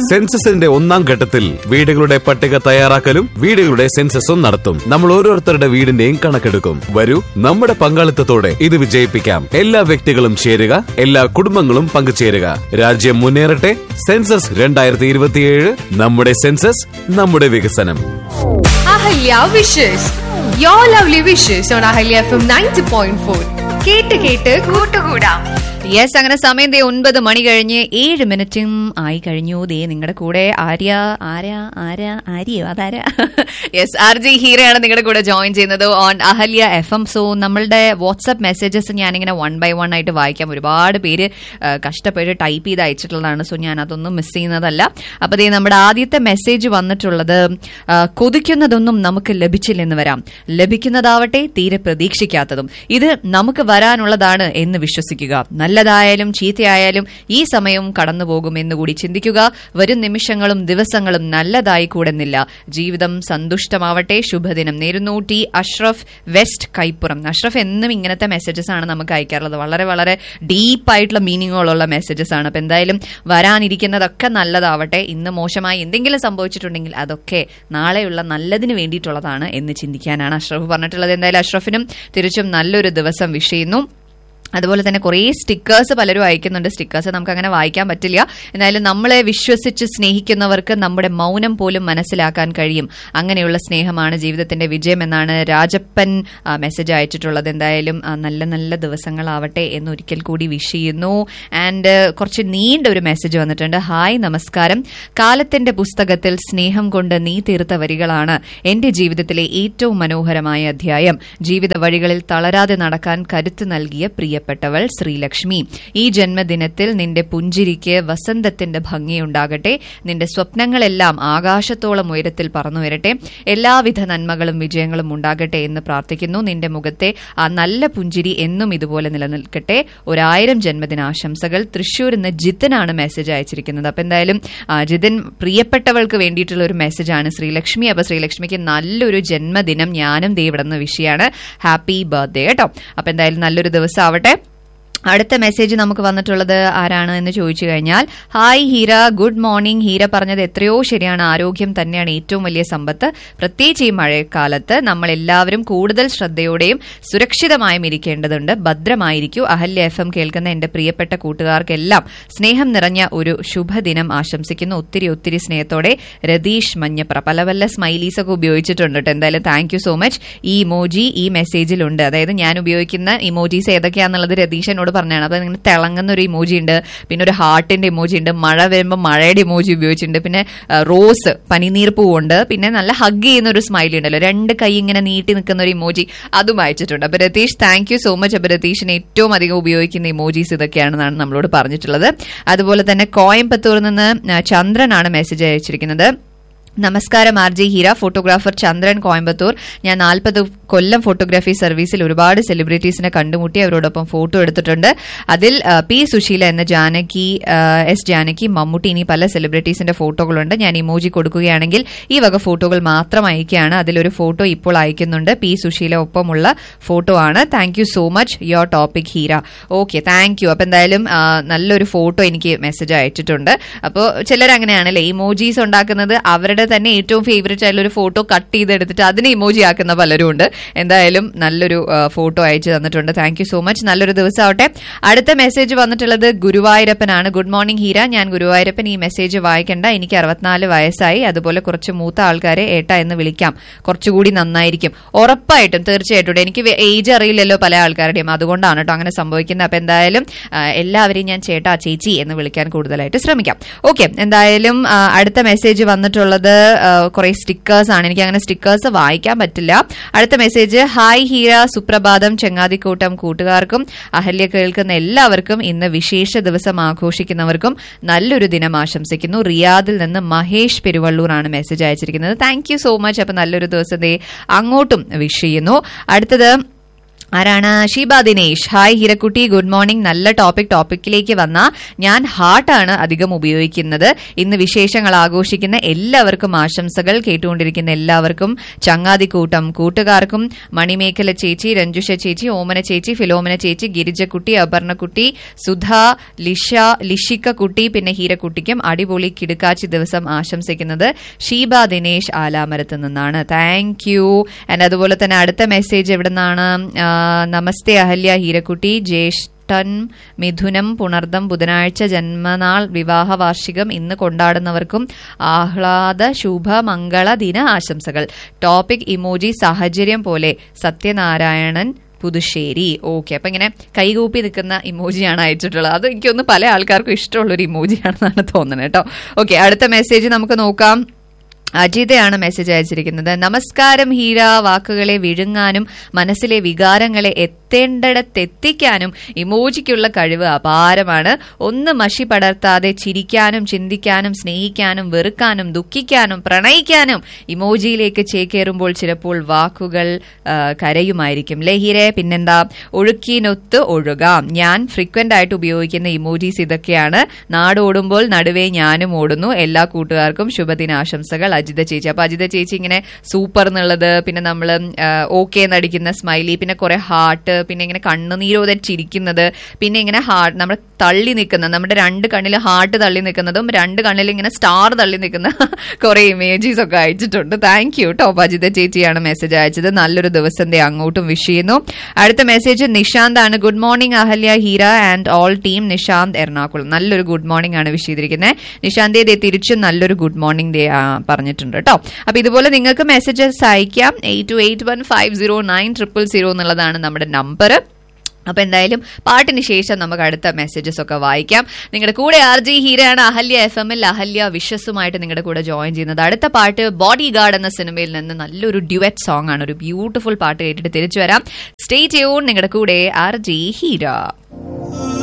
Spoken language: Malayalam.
സെൻസസിന്റെ ഒന്നാം ഘട്ടത്തിൽ വീടുകളുടെ പട്ടിക തയ്യാറാക്കലും വീടുകളുടെ സെൻസസും നടത്തും നമ്മൾ ഓരോരുത്തരുടെ വീടിന്റെയും കണക്കെടുക്കും വരൂ നമ്മുടെ പങ്കാളിത്തത്തോടെ ഇത് വിജയിപ്പിക്കാം എല്ലാ വ്യക്തികളും ചേരുക എല്ലാ കുടുംബങ്ങളും പങ്കുചേരുക രാജ്യം മുന്നേറട്ടെ സെൻസസ് രണ്ടായിരത്തി ഇരുപത്തിയേഴ് നമ്മുടെ സെൻസസ് നമ്മുടെ വികസനം Ahalya wishes you lovely wishes on Ahalya F M ninety point four കേട്ട് കേട്ട് കൂട്ടുകൂടാം യെസ് അങ്ങനെ സമയം ദേ ഒൻപത് മണി കഴിഞ്ഞ് ഏഴ് മിനിറ്റും ആയി കഴിഞ്ഞു ദേ നിങ്ങളുടെ കൂടെ ആര്യ ആര്യ ആര്യ ആര്യോ അതാരാ യെസ് ആർ ജി ഹീറയാണ് നിങ്ങളുടെ കൂടെ ജോയിൻ ചെയ്യുന്നത് on Ahalya F M so നമ്മളുടെ വാട്സ്ആപ്പ് മെസ്സേജസ് ഞാനിങ്ങനെ വൺ ബൈ വൺ ആയിട്ട് വായിക്കാം ഒരുപാട് പേര് ആ, കഷ്ടപ്പെട്ട് ടൈപ്പ് ചെയ്ത് അയച്ചിട്ടുള്ളതാണ് സോ ഞാൻ അതൊന്നും മിസ് ചെയ്യുന്നതല്ല അപ്പൊ ദേ നമ്മുടെ ആദ്യത്തെ മെസ്സേജ് വന്നിട്ടുള്ളത് ആ, കൊതിക്കുന്നതൊന്നും നമുക്ക് ലഭിച്ചില്ലെന്ന് വരാം ലഭിക്കുന്നതാവട്ടെ തീരെ പ്രതീക്ഷിക്കാത്തതും ഇത് നമുക്ക് വരാനുള്ളതാണ് എന്ന് വിശ്വസിക്കുക നല്ലതായാലും ചീത്തയായാലും ഈ സമയവും കടന്നു പോകുമെന്ന് കൂടി ചിന്തിക്കുക വരും നിമിഷങ്ങളും ദിവസങ്ങളും നല്ലതായി കൂടുന്നില്ല ജീവിതം സന്തുഷ്ടമാവട്ടെ ശുഭദിനം നേരുന്നു ടി അഷ്റഫ് വെസ്റ്റ് കൈപ്പുറം അഷ്റഫ് എന്നും ഇങ്ങനത്തെ മെസ്സേജസ് ആണ് നമുക്ക് അയക്കാറുള്ളത് വളരെ വളരെ ഡീപ്പായിട്ടുള്ള മീനിങ്ങുകളുള്ള മെസ്സേജസ് ആണ് അപ്പൊ എന്തായാലും വരാനിരിക്കുന്നതൊക്കെ നല്ലതാവട്ടെ ഇന്ന് മോശമായി എന്തെങ്കിലും സംഭവിച്ചിട്ടുണ്ടെങ്കിൽ അതൊക്കെ നാളെയുള്ള നല്ലതിന് വേണ്ടിയിട്ടുള്ളതാണ് എന്ന് ചിന്തിക്കാനാണ് അഷ്റഫ് പറഞ്ഞിട്ടുള്ളത് എന്തായാലും അഷ്റഫിനും തിരിച്ചും നല്ലൊരു ദിവസം വിഷ് ചെയ്യുന്നു അതുപോലെ തന്നെ കുറേ സ്റ്റിക്കേഴ്സ് പലരും അയക്കുന്നുണ്ട് സ്റ്റിക്കേഴ്സ് നമുക്ക് അങ്ങനെ വായിക്കാൻ പറ്റില്ല എന്നാലും നമ്മളെ വിശ്വസിച്ച് സ്നേഹിക്കുന്നവർക്ക് നമ്മുടെ മൗനം പോലും മനസ്സിലാക്കാൻ കഴിയും അങ്ങനെയുള്ള സ്നേഹമാണ് ജീവിതത്തിന്റെ വിജയം എന്നാണ് രാജപ്പൻ ആ, മെസ്സേജ് അയച്ചിട്ടുള്ളത് എന്തായാലും ആ, നല്ല നല്ല ദിവസങ്ങളാവട്ടെ എന്ന് ഒരിക്കൽ കൂടി വിഷ് ചെയ്യുന്നു ആൻഡ് കുറച്ച് നീണ്ട ഒരു മെസ്സേജ് വന്നിട്ടുണ്ട് ഹായ് നമസ്കാരം കാലത്തിന്റെ പുസ്തകത്തിൽ സ്നേഹം കൊണ്ട് നീ തീർത്ത വരികളാണ് എന്റെ ജീവിതത്തിലെ ഏറ്റവും മനോഹരമായ അധ്യായം ജീവിത വഴികളിൽ തളരാതെ നടക്കാൻ കരുത്ത് നൽകിയ പ്രിയപ്പെട്ടവൾ ശ്രീലക്ഷ്മി ഈ ജന്മദിനത്തിൽ നിന്റെ പുഞ്ചിരിക്ക് വസന്തത്തിന്റെ ഭംഗിയുണ്ടാകട്ടെ നിന്റെ സ്വപ്നങ്ങളെല്ലാം ആകാശത്തോളം ഉയരത്തിൽ പറന്നു വരട്ടെ എല്ലാവിധ നന്മകളും വിജയങ്ങളും ഉണ്ടാകട്ടെ എന്ന് പ്രാർത്ഥിക്കുന്നു നിന്റെ മുഖത്തെ ആ നല്ല പുഞ്ചിരി എന്നും ഇതുപോലെ നിലനിൽക്കട്ടെ ഒരായിരം ജന്മദിനാശംസകൾ തൃശൂർ നിന്ന് ജിതനാണ് മെസ്സേജ് അയച്ചിരിക്കുന്നത് അപ്പൊ എന്തായാലും ആ, ജിതിൻ പ്രിയപ്പെട്ടവൾക്ക് വേണ്ടിയിട്ടുള്ള ഒരു മെസ്സേജാണ് ശ്രീലക്ഷ്മി അപ്പൊ ശ്രീലക്ഷ്മിക്ക് നല്ലൊരു ജന്മദിനം ഞാനും ദേ ഇവിടെ നിന്ന് വിഷയാണ് ഹാപ്പി ബർത്ത്ഡേ കേട്ടോ അപ്പൊ എന്തായാലും നല്ലൊരു ദിവസം ആവട്ടെ അടുത്ത മെസ്സേജ് നമുക്ക് വന്നിട്ടുള്ളത് ആരാണ് എന്ന് ചോദിച്ചു കഴിഞ്ഞാൽ hi Heera good morning Heera പറഞ്ഞത് എത്രയോ ശരിയാണ് ആരോഗ്യം തന്നെയാണ് ഏറ്റവും വലിയ സമ്പത്ത് പ്രത്യേകിച്ച് ഈ മഴക്കാലത്ത് നമ്മൾ എല്ലാവരും കൂടുതൽ ശ്രദ്ധയോടെയും സുരക്ഷിതമായും ഇരിക്കേണ്ടതുണ്ട് ഭദ്രമായിരിക്കൂ അഹല്യ എഫ് എം കേൾക്കുന്ന എന്റെ പ്രിയപ്പെട്ട കൂട്ടുകാർക്കെല്ലാം സ്നേഹം നിറഞ്ഞ ഒരു ശുഭദിനം ആശംസിക്കുന്നു ഒത്തിരി ഒത്തിരി സ്നേഹത്തോടെ രതീഷ് മഞ്ഞപ്ര പല പല സ്മൈലീസ് ഒക്കെ ഉപയോഗിച്ചിട്ടുണ്ട് കേട്ടോ എന്തായാലും താങ്ക് യു സോ മച്ച് ഈ ഇമോജി ഈ മെസ്സേജിലുണ്ട് അതായത് ഞാൻ ഉപയോഗിക്കുന്ന ഇമോജീസ് ഏതൊക്കെയാണെന്നുള്ളത് രതീഷ് എന്നോട് പറഞ്ഞാണ് അപ്പൊ ഇങ്ങനെ തിളങ്ങുന്ന ഒരു ഇമോജി ഉണ്ട് പിന്നെ ഒരു ഹാർട്ടിന്റെ ഇമോജി ഉണ്ട് മഴ വരുമ്പോൾ മഴയുടെ ഇമോജി ഉപയോഗിച്ചിട്ടുണ്ട് പിന്നെ ആ, റോസ് പനിനീർ പൂവുണ്ട് പിന്നെ നല്ല ഹഗ് ചെയ്യുന്ന ഒരു സ്മൈലി ഉണ്ടല്ലോ രണ്ട് കൈ ഇങ്ങനെ നീട്ടി നിൽക്കുന്ന ഒരു ഇമോജി അതും അയച്ചിട്ടുണ്ട് അപ്പൊ Ratheesh thank you so much അപ്പൊ രതീഷിന് ഏറ്റവും അധികം ഉപയോഗിക്കുന്ന ഇമോജീസ് ഇതൊക്കെയാണെന്നാണ് നമ്മളോട് പറഞ്ഞിട്ടുള്ളത് അതുപോലെ തന്നെ കോയമ്പത്തൂരിൽ നിന്ന് ആ, ചന്ദ്രനാണ് മെസ്സേജ് അയച്ചിരിക്കുന്നത് നമസ്കാരം R J Heera photographer Chandran Coimbatore ഞാൻ നാൽപ്പത് കൊല്ലം ഫോട്ടോഗ്രാഫി സർവീസിൽ ഒരുപാട് സെലിബ്രിറ്റീസിനെ കണ്ടുമുട്ടി അവരോടൊപ്പം ഫോട്ടോ എടുത്തിട്ടുണ്ട് അതിൽ ആ, പി സുശീല എന്ന ജാനകി ആ, എസ് ജാനകി മമ്മൂട്ടി ഇനി പല സെലിബ്രിറ്റീസിന്റെ ഫോട്ടോകളുണ്ട് ഞാൻ ഇമോജി കൊടുക്കുകയാണെങ്കിൽ ഈ വക ഫോട്ടോകൾ മാത്രം അയക്കുകയാണ് അതിലൊരു ഫോട്ടോ ഇപ്പോൾ അയക്കുന്നുണ്ട് പി സുശീല ഒപ്പമുള്ള ഫോട്ടോ ആണ് thank you so much your topic Heera okay thank you അപ്പൊ എന്തായാലും ആ, നല്ലൊരു ഫോട്ടോ എനിക്ക് മെസ്സേജ് അയച്ചിട്ടുണ്ട് അപ്പോൾ ചിലർ അങ്ങനെയാണല്ലേ ഇമോജീസ് ഉണ്ടാക്കുന്നത് അവരുടെ തന്നെ ഏറ്റവും ഫേവറേറ്റ് ആയിട്ടുള്ള ഒരു ഫോട്ടോ കട്ട് ചെയ്തെടുത്തിട്ട് അതിനെ ഇമോജി ആക്കുന്ന പലരും ഉണ്ട് എന്തായാലും നല്ലൊരു ഫോട്ടോ അയച്ചു തന്നിട്ടുണ്ട് താങ്ക് യു സോ മച്ച് നല്ലൊരു ദിവസം ആവട്ടെ അടുത്ത മെസ്സേജ് വന്നിട്ടുള്ളത് ഗുരുവായൂരപ്പനാണ് ഗുഡ് മോർണിംഗ് ഹീര ഞാൻ ഗുരുവായൂരപ്പൻ ഈ മെസ്സേജ് വായിക്കണ്ട എനിക്ക് അറുപത്തിനാല് വയസ്സായി അതുപോലെ കുറച്ച് മൂത്ത ആൾക്കാരെ ഏട്ട എന്ന് വിളിക്കാം കുറച്ചുകൂടി നന്നായിരിക്കും ഉറപ്പായിട്ടും തീർച്ചയായിട്ടും എനിക്ക് ഏജ് അറിയില്ലല്ലോ പല ആൾക്കാരുടെയും അതുകൊണ്ടാണ് കേട്ടോ അങ്ങനെ സംഭവിക്കുന്നത് അപ്പൊ എന്തായാലും ആ, എല്ലാവരെയും ഞാൻ ചേട്ടാ ചേച്ചി എന്ന് വിളിക്കാൻ കൂടുതലായിട്ട് ശ്രമിക്കാം ഓക്കെ എന്തായാലും ആ, അടുത്ത മെസ്സേജ് വന്നിട്ടുള്ളത് കുറെ സ്റ്റിക്കേഴ്സ് ആണ് എനിക്ക് അങ്ങനെ സ്റ്റിക്കേഴ്സ് വായിക്കാൻ പറ്റില്ല അടുത്ത മെസ്സേജ് ഹായ് ഹീര സുപ്രഭാതം ചെങ്ങാതിക്കൂട്ടം കൂട്ടുകാർക്കും അഹല്യ കേൾക്കുന്ന എല്ലാവർക്കും ഇന്ന് വിശേഷ ദിവസം ആഘോഷിക്കുന്നവർക്കും നല്ലൊരു ദിനം ആശംസിക്കുന്നു റിയാദിൽ നിന്ന് മഹേഷ് പെരുവള്ളൂർ ആണ് മെസ്സേജ് അയച്ചിരിക്കുന്നത് താങ്ക് യു സോ മച്ച് അപ്പൊ നല്ലൊരു ദിവസം ദേ അങ്ങോട്ടും വിഷ് ചെയ്യുന്നു അടുത്തത് ആരാണ് ഷീബ ദിനേഷ് ഹായ് ഹിരക്കുട്ടി ഗുഡ് മോർണിംഗ് നല്ല ടോപ്പിക് ടോപ്പിക്കിലേക്ക് വന്ന ഞാൻ ഹാർട്ടാണ് അധികം ഉപയോഗിക്കുന്നത് ഇന്ന് വിശേഷങ്ങൾ ആഘോഷിക്കുന്ന എല്ലാവർക്കും ആശംസകൾ കേട്ടുകൊണ്ടിരിക്കുന്ന എല്ലാവർക്കും ചങ്ങാതിക്കൂട്ടം കൂട്ടുകാർക്കും മണിമേഖല ചേച്ചി രഞ്ജുഷ ചേച്ചി ഓമന ചേച്ചി ഫിലോമന ചേച്ചി ഗിരിജക്കുട്ടി അപർണക്കുട്ടി സുധ ലിഷ ലിഷിക്ക കുട്ടി പിന്നെ ഹീരക്കുട്ടിക്കും അടിപൊളി കിടുക്കാച്ചി ദിവസം ആശംസിക്കുന്നത് ഷീബ ദിനേഷ് ആലാമരത്ത് നിന്നാണ് താങ്ക് യു ആൻഡ് അതുപോലെ തന്നെ അടുത്ത മെസ്സേജ് എവിടെ നിന്നാണ് നമസ്തേ അഹല്യ ഹീരക്കുട്ടി ജ്യേഷ്ഠൻ മിഥുനം പുണർദം ബുധനാഴ്ച ജന്മനാൾ വിവാഹ വാർഷികം ഇന്ന് കൊണ്ടാടുന്നവർക്കും ആഹ്ലാദ ശുഭ മംഗള ദിന ആശംസകൾ ടോപ്പിക് ഇമോജി സാഹചര്യം പോലെ സത്യനാരായണൻ പുതുശ്ശേരി ഓക്കെ അപ്പൊ ഇങ്ങനെ കൈകൂപ്പി നിൽക്കുന്ന ഇമോജിയാണ് അയച്ചിട്ടുള്ളത് അത് എനിക്കൊന്ന് പല ആൾക്കാർക്കും ഇഷ്ടമുള്ള ഒരു ഇമോജിയാണെന്നാണ് തോന്നുന്നത് കേട്ടോ ഓക്കെ അടുത്ത മെസ്സേജ് നമുക്ക് നോക്കാം അജിതയാണ് മെസ്സേജ് അയച്ചിരിക്കുന്നത് നമസ്കാരം ഹീര വാക്കുകളെ വിഴുങ്ങാനും മനസ്സിലെ വികാരങ്ങളെ എത്തേണ്ടിടത്തെത്തിക്കാനും ഇമോജിക്കുള്ള കഴിവ് അപാരമാണ് ഒന്ന് മഷി പടർത്താതെ ചിരിക്കാനും ചിന്തിക്കാനും സ്നേഹിക്കാനും വെറുക്കാനും ദുഃഖിക്കാനും പ്രണയിക്കാനും ഇമോജിയിലേക്ക് ചേക്കേറുമ്പോൾ ചിലപ്പോൾ വാക്കുകൾ ആ, കരയുമായിരിക്കും ലഹിരെ പിന്നെന്താ ഒഴുക്കിനൊത്ത് ഒഴുകാം ഞാൻ ഫ്രീക്വന്റ് ആയിട്ട് ഉപയോഗിക്കുന്ന ഇമോജീസ് ഇതൊക്കെയാണ് നാടോടുമ്പോൾ നടുവേ ഞാനും ഓടുന്നു എല്ലാ കൂട്ടുകാർക്കും ശുഭദിനാശംസകൾ അജിത ചേച്ചി അപ്പൊ അജിത ചേച്ചി ഇങ്ങനെ സൂപ്പർ എന്നുള്ളത് പിന്നെ നമ്മൾ ഓക്കെ എന്നടിക്കുന്ന സ്മൈലി പിന്നെ കുറെ ഹാർട്ട് പിന്നെ ഇങ്ങനെ കണ്ണുനീരോടെ ചിരിക്കുന്നത് പിന്നെ ഇങ്ങനെ ഹാർട്ട് നമ്മൾ തള്ളി നിൽക്കുന്ന നമ്മുടെ രണ്ട് കണ്ണിൽ ഹാർട്ട് തള്ളി നിൽക്കുന്നതും രണ്ട് കണ്ണിൽ ഇങ്ങനെ സ്റ്റാർ തള്ളി നിൽക്കുന്ന കുറെ ഇമേജീസ് ഒക്കെ അയച്ചിട്ടുണ്ട് താങ്ക് യു കേട്ടോ അപ്പൊ അജിത ചേച്ചിയാണ് മെസ്സേജ് അയച്ചത് നല്ലൊരു ദിവസത്തെ അങ്ങോട്ടും വിഷ് ചെയ്യുന്നു അടുത്ത മെസ്സേജ് നിഷാന്ത് ആണ് good morning Ahalya Heera and all team Nishanth Ernakulam നല്ലൊരു ഗുഡ് മോർണിംഗ് ആണ് വിഷ് ചെയ്തിരിക്കുന്നത് നിഷാന്തേ ദേ തിരിച്ചും നല്ലൊരു ഗുഡ് മോർണിംഗ് ഡേ പറഞ്ഞിട്ടുണ്ട് കേട്ടോ അപ്പൊ ഇതുപോലെ നിങ്ങൾക്ക് മെസ്സേജസ് അയക്കാം eight two eight one five zero nine triple zero എന്നുള്ളതാണ് നമ്മുടെ നമ്പർ അപ്പൊ എന്തായാലും പാട്ടിന് ശേഷം നമുക്ക് അടുത്ത മെസ്സേജസ് ഒക്കെ വായിക്കാം നിങ്ങളുടെ കൂടെ ആർ ജി ഹീരയാണ് അഹല്യ എഫ് എമ്മിൽ അഹല്യ വിശ്വസുമായിട്ട് നിങ്ങളുടെ കൂടെ ജോയിൻ ചെയ്യുന്നത് അടുത്ത പാട്ട് ബോഡി ഗാർഡ് എന്ന സിനിമയിൽ നിന്ന് നല്ലൊരു ഡ്യുവറ്റ് സോങ് ആണ് ഒരു ബ്യൂട്ടിഫുൾ പാട്ട് കേട്ടിട്ട് തിരിച്ചു വരാം സ്റ്റേ ട്യൂൺ നിങ്ങളുടെ കൂടെ ആർ ജി ഹീര